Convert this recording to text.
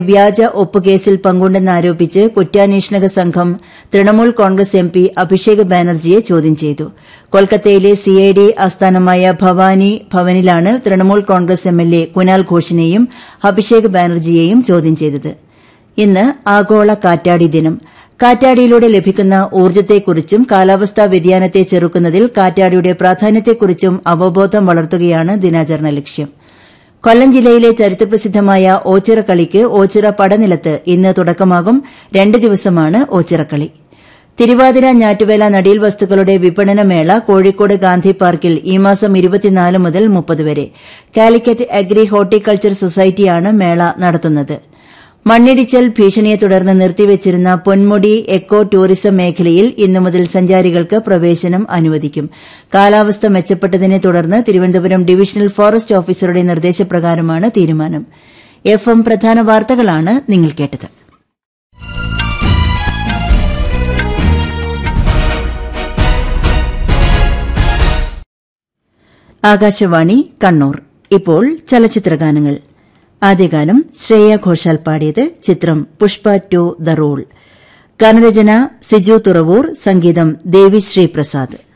വ്യാജ ഒപ്പുകേസിൽ പങ്കുണ്ടെന്നാരോപിച്ച് കുറ്റാന്വേഷണ സംഘം തൃണമൂൽ കോൺഗ്രസ് എം പി അഭിഷേക് ബാനർജിയെ ചോദ്യം ചെയ്തു കൊൽക്കത്തയിലെ സിഐഡി ആസ്ഥാനമായ ഭവാനി ഭവനിലാണ് തൃണമൂൽ കോൺഗ്രസ് എംഎൽഎ കുനാൽ ഘോഷിനെയും അഭിഷേക് ബാനർജിയെയും ചോദ്യം ചെയ്തത് ഇന്ന് ആഗോള കാറ്റാടി ദിനം കാറ്റാടിയിലൂടെ ലഭിക്കുന്ന ഊർജ്ജത്തെക്കുറിച്ചും കാലാവസ്ഥാ വ്യതിയാനത്തെ ചെറുക്കുന്നതിൽ കാറ്റാടിയുടെ പ്രാധാന്യത്തെക്കുറിച്ചും അവബോധം വളർത്തുകയാണ് ദിനാചരണ ലക്ഷ്യം കൊല്ലം ജില്ലയിലെ ചരിത്രപ്രസിദ്ധമായ ഓച്ചിറക്കളിക്ക് ഓച്ചിറ പടനിലത്ത് ഇന്ന് തുടക്കമാകും രണ്ട് ദിവസമാണ് ഓച്ചിറക്കളി തിരുവാതിര ഞാറ്റുവേല നടീൽ വസ്തുക്കളുടെ വിപണന മേള കോഴിക്കോട് ഗാന്ധി പാർക്കിൽ ഈ മാസം ഇരുപത്തിനാല് മുതൽ മുപ്പത് വരെ കാലിക്കറ്റ് അഗ്രി ഹോർട്ടിക്കൾച്ചർ സൊസൈറ്റിയാണ് മേള നടത്തുന്നത് മണ്ണിടിച്ചൽ ഭീഷണിയെ തുടർന്ന് നിർത്തിവച്ചിരുന്ന പൊന്മുടി എക്കോ ടൂറിസം മേഖലയിൽ ഇന്നു മുതൽ സഞ്ചാരികൾക്ക് പ്രവേശനം അനുവദിക്കും കാലാവസ്ഥ മെച്ചപ്പെട്ടതിനെ തുടർന്ന് തിരുവനന്തപുരം ഡിവിഷണൽ ഫോറസ്റ്റ് ഓഫീസറുടെ നിർദ്ദേശപ്രകാരമാണ് തീരുമാനം എഫ് എം പ്രധാന വാർത്തകളാണ് നിങ്ങൾ കേട്ടത് ആകാശവാണി കണ്ണൂർ ഇപ്പോൾ ചലച്ചിത്രഗാനങ്ങൾ ആദ്യഗാനം ശ്രേയ ഘോഷാൽ പാടിയത് ചിത്രം പുഷ്പ ടു ദ റൂൾ ഗാനരചന സിജു തുറവൂർ സംഗീതം ദേവിശ്രീ പ്രസാദ്